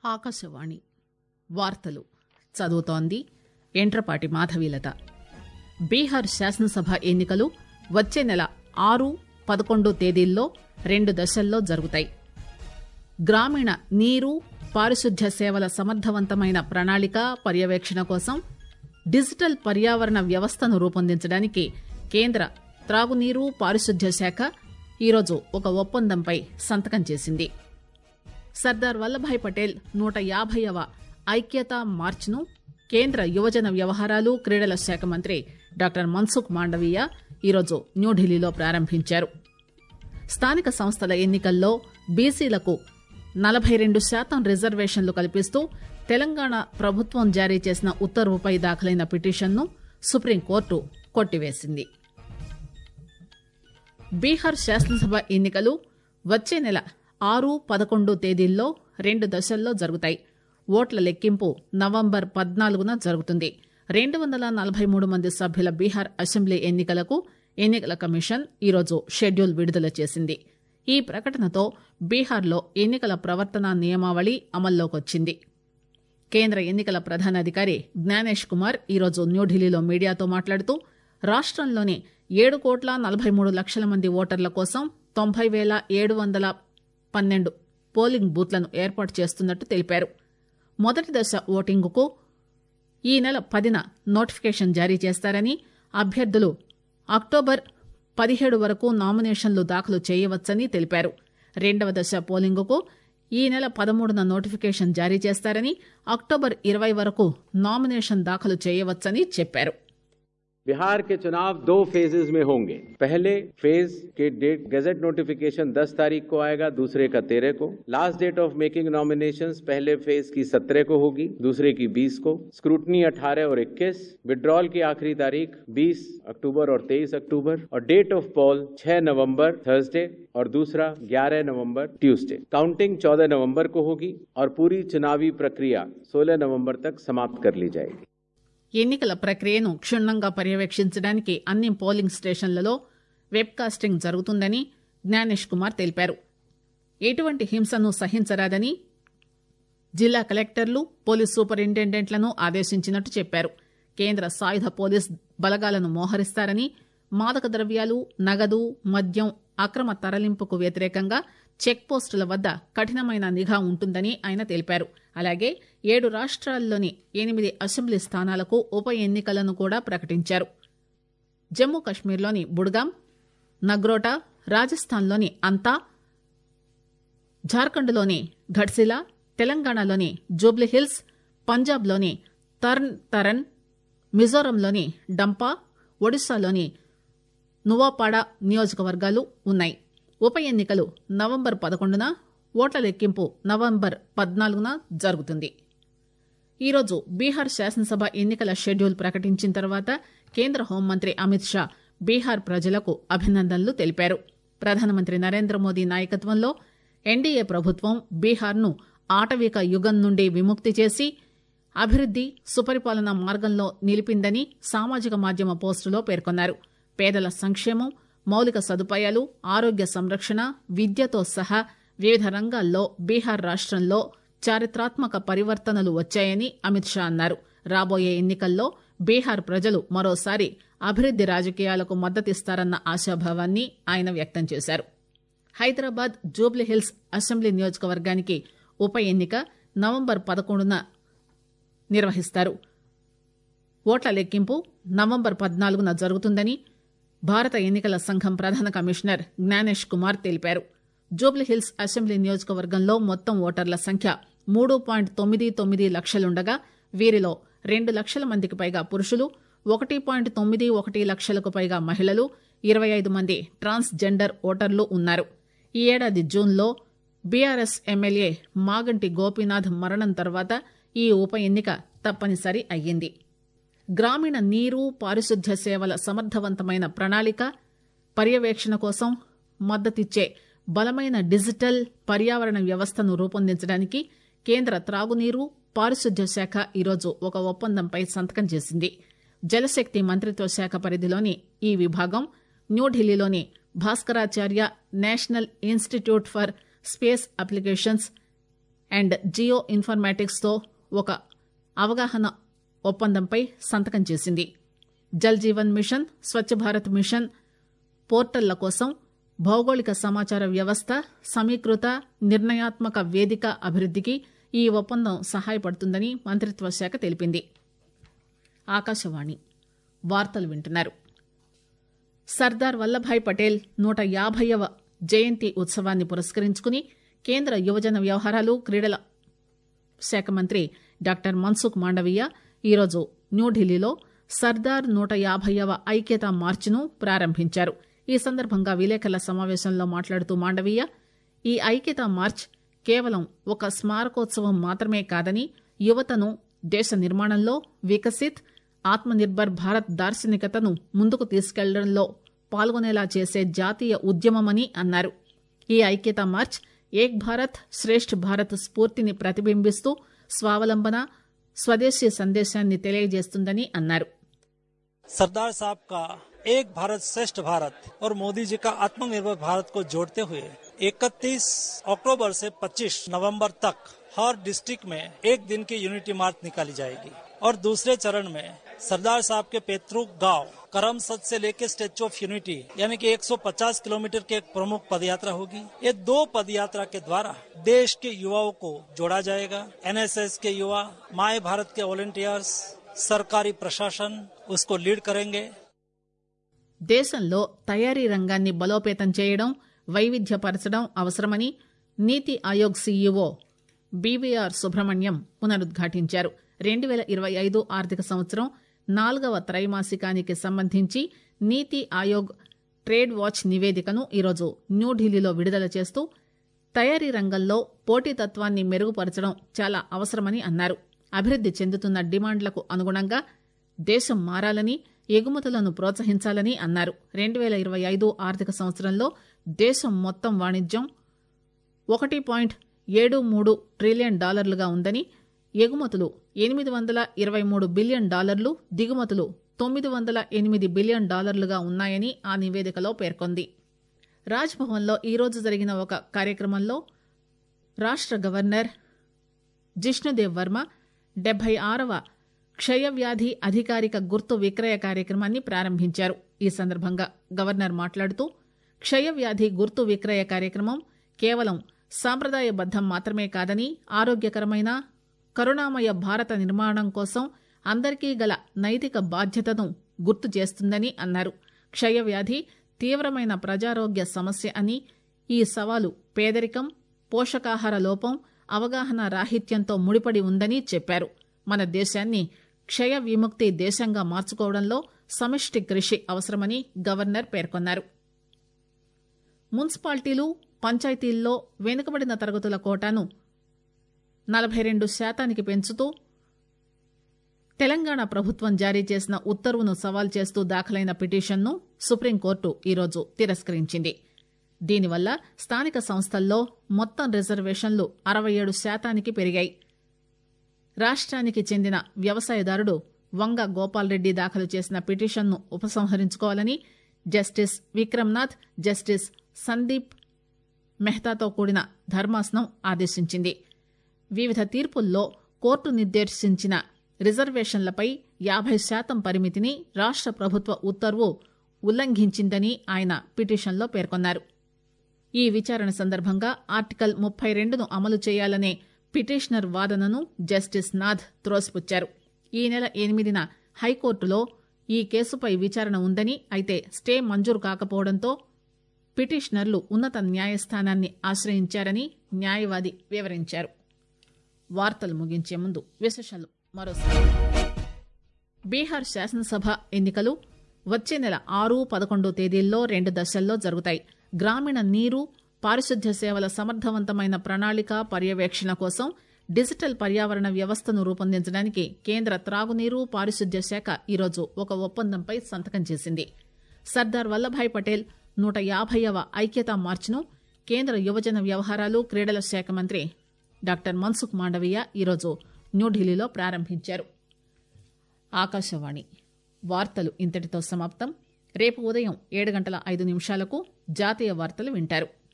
ఆకాశవాణి వార్తలు చదువుతోంది ఎంట్రపాటి మాధవీలత బీహార్ శాసనసభ ఎన్నికలు వచ్చే నెల ఆరు పదకొండు తేదీల్లో రెండు దశల్లో జరుగుతాయి గ్రామీణ నీరు పారిశుద్ధ్య సేవల సమర్థవంతమైన ప్రణాళిక పర్యవేక్షణ కోసం డిజిటల్ పర్యావరణ వ్యవస్థను రూపొందించడానికి కేంద్ర త్రాగునీరు పారిశుద్ధ్య శాఖ ఈరోజు ఒక ఒప్పందంపై సంతకం చేసింది సర్దార్ వల్లభాయ్ పటేల్ నూట యాభైవ ఐక్యతా మార్చ్ను కేంద్ర యువజన వ్యవహారాలు క్రీడల శాఖ మంత్రి డాక్టర్ మన్సుఖ్ మాండవీయ ఈరోజు న్యూఢిల్లీలో ప్రారంభించారు స్థానిక సంస్థల ఎన్నికల్లో బీసీలకు నలభై రెండు శాతం రిజర్వేషన్లు కల్పిస్తూ తెలంగాణ ప్రభుత్వం జారీ చేసిన ఉత్తర్వుపై దాఖలైన పిటిషన్ను సుప్రీంకోర్టు కొట్టివేసింది బీహార్ శాసనసభ ఎన్నికలు వచ్చే నెల ఆరు పదకొండు తేదీల్లో రెండు దశల్లో జరుగుతాయి ఓట్ల లెక్కింపు నవంబర్ పద్నాలుగున జరుగుతుంది రెండు వందల నలభై మూడు మంది సభ్యుల బీహార్ అసెంబ్లీ ఎన్నికలకు ఎన్నికల కమిషన్ ఈరోజు షెడ్యూల్ విడుదల చేసింది ఈ ప్రకటనతో బీహార్లో ఎన్నికల ప్రవర్తన నియమావళి అమల్లోకొచ్చింది కేంద్ర ఎన్నికల ప్రధానాధికారి జ్ఞానేష్ కుమార్ ఈరోజు న్యూఢిల్లీలో మీడియాతో మాట్లాడుతూ రాష్టంలోని ఏడు కోట్ల నలభై మూడు లక్షల మంది ఓటర్ల కోసం తొంభై వేల ఏడు వందల పన్నెండు పోలింగ్ బూత్లను ఏర్పాటు చేస్తున్నట్టు తెలిపారు మొదటి దశ ఓటింగుకు ఈ నెల పదిన నోటిఫికేషన్ జారీ చేస్తారని అభ్యర్థులు అక్టోబర్ పదిహేడు వరకు నామినేషన్లు దాఖలు చేయవచ్చని తెలిపారు రెండవ దశ పోలింగుకు ఈ నెల పదమూడున నోటిఫికేషన్ జారీ చేస్తారని అక్టోబర్ ఇరవై వరకు నామినేషన్ దాఖలు చేయవచ్చని చెప్పారు बिहार के चुनाव दो फेजेज में होंगे पहले फेज के डेट गजट नोटिफिकेशन 10 तारीख को आएगा दूसरे का 13 को last date of making nominations पहले फेज की 17 को होगी दूसरे की 20 को स्क्रूटनी 18 और 21 विड्रॉल की आखिरी तारीख 20 अक्टूबर और 23 अक्टूबर और डेट ऑफ पोल 6 नवंबर थर्सडे और दूसरा 11 नवंबर ट्यूसडे काउंटिंग 14 नवंबर को होगी और पूरी चुनावी प्रक्रिया 16 नवंबर तक समाप्त कर ली जाएगी ఎన్నికల ప్రక్రియను క్షుణ్ణంగా పర్యవేక్షించడానికి అన్ని పోలింగ్ స్టేషన్లలో వెబ్ కాస్టింగ్ జరుగుతుందని జ్ఞానేష్ కుమార్ తెలిపారు ఎటువంటి హింసను సహించరాదని జిల్లా కలెక్టర్లు పోలీస్ సూపరింటెండెంట్లను ఆదేశించినట్టు చెప్పారు కేంద్ర సాయుధ పోలీస్ బలగాలను మోహరిస్తారని మాదక ద్రవ్యాలు నగదు మద్యం అక్రమ తరలింపుకు వ్యతిరేకంగా చెక్ పోస్టుల వద్ద కఠినమైన నిఘా ఉంటుందని ఆయన తెలిపారు అలాగే ఏడు రాష్ట్రాల్లోని ఎనిమిది అసెంబ్లీ స్థానాలకు ఉప ఎన్నికలను కూడా ప్రకటించారు జమ్మూ కశ్మీర్లోని బుడ్గాం నగ్రోటా రాజస్థాన్లోని అంతా జార్ఖండ్లోని ఘడ్సిలా తెలంగాణలోని జూబ్లీహిల్స్ పంజాబ్లోని తర్న్ తరన్ మిజోరంలోని డంపా ఒడిశాలోని నువాపాడ నియోజకవర్గాలు ఉన్నాయి ఉప ఎన్నికలు నవంబర్ పదకొండున ఓట్ల లెక్కింపు నవంబర్ పద్నాలుగున జరుగుతుంది ఈరోజు బీహార్ శాసనసభ ఎన్నికల షెడ్యూల్ ప్రకటించిన తర్వాత కేంద్ర హోంమంత్రి అమిత్ షా బీహార్ ప్రజలకు అభినందనలు తెలిపారు ప్రధానమంత్రి నరేంద్ర మోదీ నాయకత్వంలో ఎన్డీఏ ప్రభుత్వం బీహార్ను ఆటవిక యుగం నుండి విముక్తి చేసి అభివృద్ది సుపరిపాలన మార్గంలో నిలిపిందని సామాజిక మాధ్యమ పోస్టులో పేర్కొన్నారు పేదల సంక్షేమం మౌలిక సదుపాయాలు ఆరోగ్య సంరక్షణ విద్యతో సహా వివిధ రంగాల్లో బీహార్ రాష్టంలో చారిత్రాత్మక పరివర్తనలు వచ్చాయని అమిత్ షా అన్నారు రాబోయే ఎన్నికల్లో బీహార్ ప్రజలు మరోసారి అభివృద్ది రాజకీయాలకు మద్దతిస్తారన్న ఆశాభావాన్ని ఆయన వ్యక్తం చేశారు హైదరాబాద్ జూబ్లీహిల్స్ అసెంబ్లీ నియోజకవర్గానికి ఉప ఎన్నిక నవంబర్ పదకొండున నిర్వహిస్తారు ఓట్ల లెక్కింపు నవంబర్ పద్నాలుగున జరుగుతుందని భారత ఎన్నికల సంఘం ప్రధాన కమిషనర్ జ్ఞానేష్ కుమార్ తెలిపారు జూబ్లీహిల్స్ అసెంబ్లీ నియోజకవర్గంలో మొత్తం ఓటర్ల సంఖ్య మూడు పాయింట్ తొమ్మిది తొమ్మిది లక్షలుండగా వీరిలో రెండు లక్షల మందికి పైగా పురుషులు ఒకటి పాయింట్ తొమ్మిది ఒకటి లక్షలకు పైగా మహిళలు ఇరవై ఐదు మంది ట్రాన్స్ జెండర్ ఓటర్లు ఉన్నారు ఈ ఏడాది జూన్లో బీఆర్ఎస్ ఎమ్మెల్యే మాగంటి గోపీనాథ్ మరణం తర్వాత ఈ ఉప ఎన్నిక తప్పనిసరి అయ్యింది గ్రామీణ నీరు పారిశుద్ధ్య సేవల సమర్థవంతమైన ప్రణాళిక పర్యవేక్షణ కోసం మద్దతిచ్చే బలమైన డిజిటల్ పర్యావరణ వ్యవస్థను రూపొందించడానికి కేంద్ర త్రాగునీరు పారిశుద్ధ్య శాఖ ఈరోజు ఒక ఒప్పందంపై సంతకం చేసింది జలశక్తి మంత్రిత్వ శాఖ పరిధిలోని ఈ విభాగం న్యూఢిల్లీలోని Bhaskaracharya national institute for space applications and జియో ఇన్ఫర్మాటిక్స్తో ఒక అవగాహన ఒప్పందంపై సంతకం చేసింది జల్ జీవన్ మిషన్ స్వచ్ఛ భారత్ మిషన్ పోర్టళ్ల కోసం భౌగోళిక సమాచార వ్యవస్థ సమీకృత నిర్ణయాత్మక వేదిక అభివృద్దికి ఈ ఒప్పందం సహాయపడుతుందని మంత్రిత్వ శాఖ తెలిపింది ఆకాశవాణి వార్తలు వింటున్నారు సర్దార్ వల్లభాయ్ పటేల్ నూట యాభైవ జయంతి ఉత్సవాన్ని పురస్కరించుకుని కేంద్ర యువజన వ్యవహారాలు క్రీడల శాఖ మంత్రి డాక్టర్ మన్సుఖ్ మాండవీయ ఈరోజు న్యూఢిల్లీలో సర్దార్ నూట యాభైవ ఐక్యతా మార్చ్ను ప్రారంభించారు ఈ సందర్భంగా విలేకరుల సమావేశంలో మాట్లాడుతూ మాండవీయ ఈ ఐక్యతా మార్చ్ కేవలం ఒక స్మారకోత్సవం మాత్రమే కాదని యువతను దేశ నిర్మాణంలో వికసిత్ ఆత్మనిర్భర్ భారత్ దార్శనికతను ముందుకు తీసుకెళ్లడంలో పాల్గొనేలా చేసే జాతీయ ఉద్యమమని అన్నారు ఈ ఐక్యతా మార్చ్ ఏక్ భారత్ శ్రేష్ఠ్ భారత్ స్ఫూర్తిని ప్రతిబింబిస్తూ స్వావలంబన స్వదేశీ సందేశాన్ని తెలియజేస్తుందని అన్నారు सरदार साहब का एक भारत श्रेष्ठ भारत और मोदी जी का आत्मनिर्भर भारत को जोड़ते हुए 31 अक्टूबर से 25 नवंबर तक हर डिस्ट्रिक्ट में एक दिन की यूनिटी मार्च निकाली जाएगी और दूसरे चरण में सरदार साहब के पेतृक गांव करमसद से लेकर स्टेच्यू ऑफ यूनिटी यानी कि 150 किलोमीटर की एक प्रमुख पदयात्रा होगी ये दो पदयात्रा के द्वारा देश के युवाओं को जोड़ा जाएगा एनएसएस के युवा माए भारत के वॉलेंटियर्स सरकारी प्रशासन उसको लीड करेंगे దేశంలో తయారీ రంగాన్ని బలోపేతం చేయడం వైవిధ్యపరచడం అవసరమని నీతి ఆయోగ్ సీఈఓ బీవీఆర్ సుబ్రహ్మణ్యం పునరుద్ఘాటించారు రెండు వేల ఇరవై ఐదు ఆర్థిక సంవత్సరం నాలుగవ త్రైమాసికానికి సంబంధించి నీతి ఆయోగ్ ట్రేడ్ వాచ్ నివేదికను ఈరోజు న్యూఢిల్లీలో విడుదల చేస్తూ తయారీ రంగంలో పోటీతత్వాన్ని మెరుగుపరచడం చాలా అవసరమని అన్నారు అభివృద్ది చెందుతున్న డిమాండ్లకు అనుగుణంగా దేశం మారాలని ఎగుమతులను ప్రోత్సహించాలని అన్నారు రెండు వేల ఇరవై ఐదు ఆర్థిక సంవత్సరంలో దేశం మొత్తం వాణిజ్యం ఒకటి పాయింట్ ఏడు మూడు ట్రిలియన్ డాలర్లుగా ఉందని ఎగుమతులు ఎనిమిది వందల ఇరవై మూడు బిలియన్ డాలర్లు దిగుమతులు తొమ్మిది వందల ఎనిమిది బిలియన్ డాలర్లుగా ఉన్నాయని ఆ నివేదికలో పేర్కొంది రాజ్భవన్లో ఈరోజు జరిగిన ఒక కార్యక్రమంలో రాష్ట గవర్నర్ జిష్ణుదేవ్ వర్మ డెబ్బై ఆరవ క్షయవ్యాధి అధికారిక గుర్తు విక్రయ కార్యక్రమాన్ని ప్రారంభించారు ఈ సందర్భంగా గవర్నర్ మాట్లాడుతూ క్షయవ్యాధి గుర్తు విక్రయ కార్యక్రమం కేవలం సాంప్రదాయబద్దం మాత్రమే కాదని ఆరోగ్యకరమైన కరుణామయ భారత నిర్మాణం కోసం అందరికీ గల నైతిక బాధ్యతను గుర్తు చేస్తుందని అన్నారు క్షయవ్యాధి తీవ్రమైన ప్రజారోగ్య సమస్య అని ఈ సవాలు పేదరికం పోషకాహార లోపం అవగాహన రాహిత్యంతో ముడిపడి ఉందని చెప్పారు మన దేశాన్ని క్షయ విముక్తి దేశంగా మార్చుకోవడంలో సమిష్టి కృషి అవసరమని గవర్నర్ పేర్కొన్నారు మున్సిపాలిటీలు పంచాయతీల్లో వెనుకబడిన తరగతుల కోటాను నలభై రెండు శాతానికి పెంచుతూ తెలంగాణ ప్రభుత్వం జారీ చేసిన ఉత్తర్వును సవాల్ చేస్తూ దాఖలైన పిటిషన్ను సుప్రీంకోర్టు ఈరోజు తిరస్కరించింది దీనివల్ల స్థానిక సంస్థల్లో మొత్తం రిజర్వేషన్లు అరవై ఏడు శాతానికి పెరిగాయి రాష్ట్రానికి చెందిన వ్యవసాయదారుడు వంగ గోపాల్రెడ్డి దాఖలు చేసిన పిటిషన్ను ఉపసంహరించుకోవాలని జస్టిస్ విక్రమ్నాథ్ జస్టిస్ సందీప్ మెహతాతో కూడిన ధర్మాసనం ఆదేశించింది వివిధ తీర్పుల్లో కోర్టు నిర్దేశించిన రిజర్వేషన్లపై యాభై శాతం పరిమితిని రాష్ట ప్రభుత్వ ఉత్తర్వు ఉల్లంఘించిందని ఆయన పిటిషన్లో పేర్కొన్నారు ఈ విచారణ సందర్భంగా ఆర్టికల్ ముప్పై రెండును అమలు చేయాలనే పిటిషనర్ వాదనను జస్టిస్ నాథ్ త్రోసిపుచ్చారు ఈ నెల ఎనిమిదిన హైకోర్టులో ఈ కేసుపై విచారణ ఉందని అయితే స్టే మంజూరు కాకపోవడంతో పిటిషనర్లు ఉన్నత న్యాయస్థానాన్ని ఆశ్రయించారని న్యాయవాది వివరించారు వార్తలు ముగించే ముందు విశేషాలు మరోసారి బీహార్ శాసనసభ ఎన్నికలు వచ్చే నెల ఆరు పదకొండు తేదీల్లో రెండు దశల్లో జరుగుతాయి గ్రామీణ నీరు పారిశుద్ధ్య సేవల సమర్థవంతమైన ప్రణాళిక పర్యవేక్షణ కోసం డిజిటల్ పర్యావరణ వ్యవస్థను రూపొందించడానికి కేంద్ర త్రాగునీరు పారిశుద్ధ్య శాఖ ఈరోజు ఒక ఒప్పందంపై సంతకం చేసింది సర్దార్ వల్లభాయ్ పటేల్ నూట యాభైవ ఐక్యతా మార్చ్ను కేంద్ర యువజన వ్యవహారాలు క్రీడల శాఖ మంత్రి డాక్టర్ మన్సుఖ్ మాండవీయ ఈరోజు న్యూఢిల్లీలో ప్రారంభించారు ఆకాశవాణి వార్తలు ఇంతటితో సమాప్తం రేపు ఉదయం ఏడు గంటల ఐదు నిమిషాలకు జాతీయ వార్తలు వింటారు